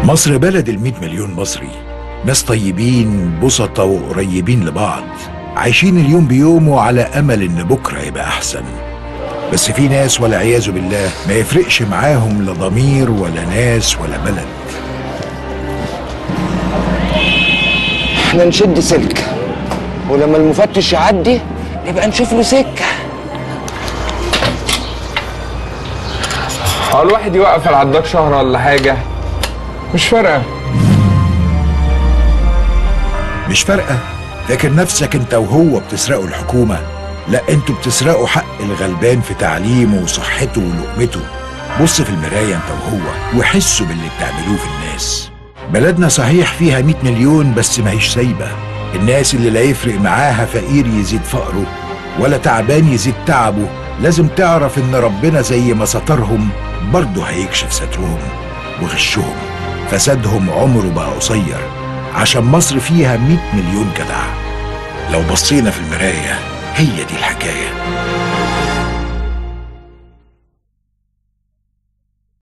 مصر بلد المئة مليون مصري ناس طيبين بسطة وقريبين لبعض عايشين اليوم بيومه على أمل إن بكرة يبقى أحسن بس في ناس والعياذ بالله ما يفرقش معاهم لا ضمير ولا ناس ولا بلد احنا نشد سلك ولما المفتش يعدي نبقى نشوف له سكه هو الواحد يوقف العداد شهر ولا حاجة مش فارقة مش فارقة فاكر نفسك انت وهو بتسرقوا الحكومة لا انتوا بتسرقوا حق الغلبان في تعليمه وصحته ولقمته بص في المراية انت وهو وحسوا باللي بتعملوه في الناس بلدنا صحيح فيها 100 مليون بس ما هيش سايبة الناس اللي لا يفرق معاها فقير يزيد فقره ولا تعبان يزيد تعبه لازم تعرف ان ربنا زي ما سترهم برضه هيكشف سترهم وغشهم فسادهم عمره بقى قصير عشان مصر فيها 100 مليون جدع لو بصينا في المراية هي دي الحكاية